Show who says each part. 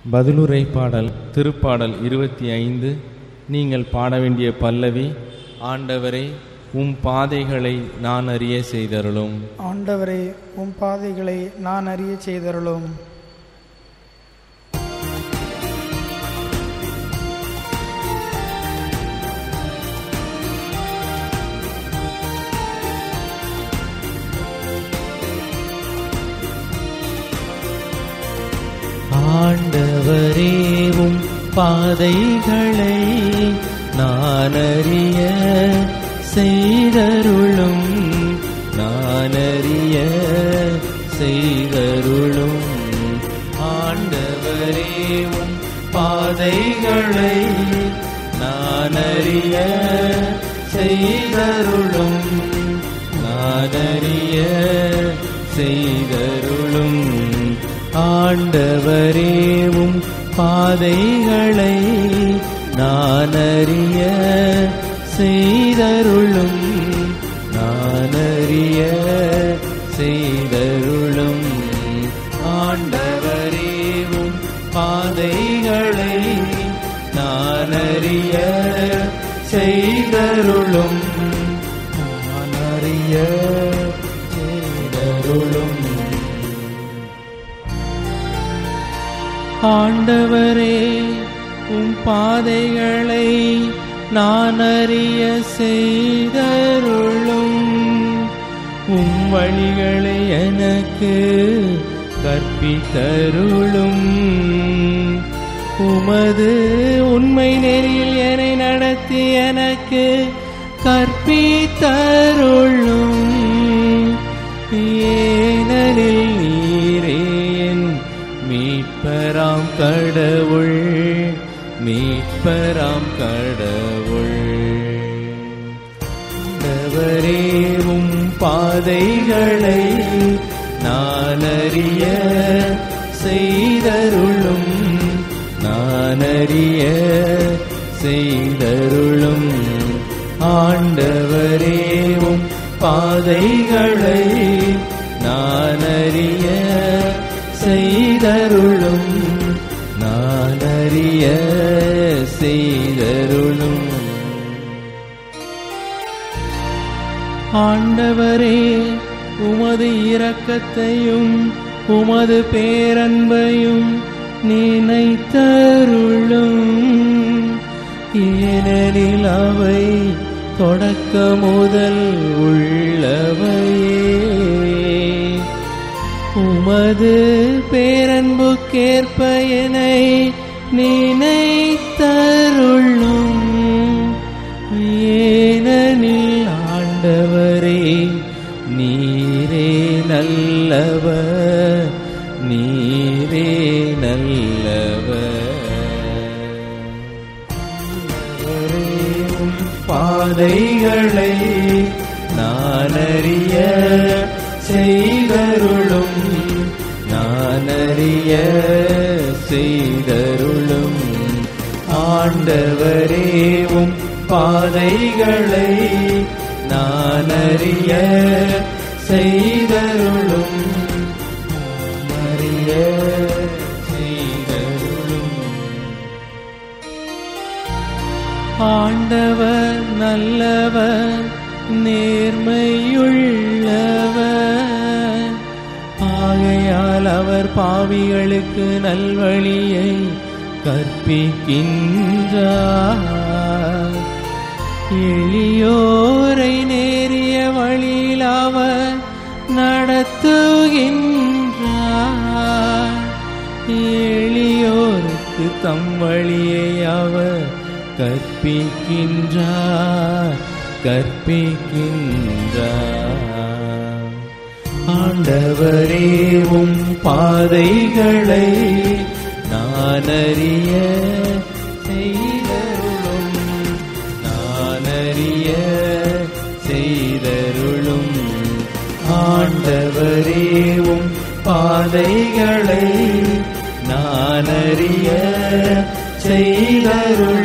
Speaker 1: பதிலுரை பாடல் திருப்பாடல் இருபத்தி ஐந்து நீங்கள் பாட வேண்டிய பல்லவி ஆண்டவரே உம் பாதைகளை நான் அறிய செய்தருளும்
Speaker 2: ஆண்டவரே உம் பாதைகளை நான் அறிய செய்தருளும்
Speaker 3: ஆண்டவரேவும் பாதைகளை நான் அறிய செய்தருளும் நான் அறிய செய்தருளும் ஆண்டவரேவும் பாதைகளை நான் அறிய செய்தருளும் நான் அறிய செய்தருளும் ஆண்டவரேவும் பாதைகளை நான் அறிய செய்தருளும் நான் அறிய செய்தருளும் ஆண்டவரேவும் பாதைகளை நான் அறிய செய்தருளும் நான் அறிய செய்தருளும் ஆண்டவரே உம் பாதைகளை நான் அறிய செய்தருளும் உம் வழிகளை எனக்கு கற்பித்தருளும் உமது உண்மை நெறியில் என்னை நடத்தி எனக்கு கற்பித்தருளும் ஏனெனில் நீரே என் மீட்பராம் கடவுள் மீட்பராம் கடவுள் ஆண்டவரேவும் பாதைகளை நான் அறிய செய்தருளும் நான் அறிய செய்தருளும் ஆண்டவரேவும் பாதைகளை நான் அறிய செய்தருளும் நான் அறிய செய்தருளும் ஆண்டவரே உமது இரக்கத்தையும் உமது பேரன்பையும் நினைத்தருளும் ஏனெனில் அவை தொடக்க முதல் உள்ளவையே உமது பேரன்புக்கேற்ப என்னை நினைத்தருளும் ஏனெனில் ஆண்டவரே நீரே நல்லவர் நீரே நல்லவர் ஆண்டவரேவும் பாதைகளை நான் அறிய செய்தருளும் நான் அறிய செய்தருளும் ஆண்டவரேவும் பாதைகளை நான் அறிய செய்தருளும் அறிய செய்தருளும் ஆண்டவர் நல்லவர் நேர்மையுள்ளவர் ஆகையால் அவர் பாவிகளுக்கு நல்வழியை கற்பிக்கின்றார் எளியோரை நேரிய வழியில் அவர் நடத்துகின்றார் எளியோருக்கு தம் வழியை அவர் கற்பிக்கின்றார் கற்பிக்கின்றார் ஆண்டவரேவும் பாதைகளை நான் அறிய செய்தருளும் நான் அறிய செய்தருளும் ஆண்டவரேவும் பாதைகளை நான் அறிய செய்தருளும்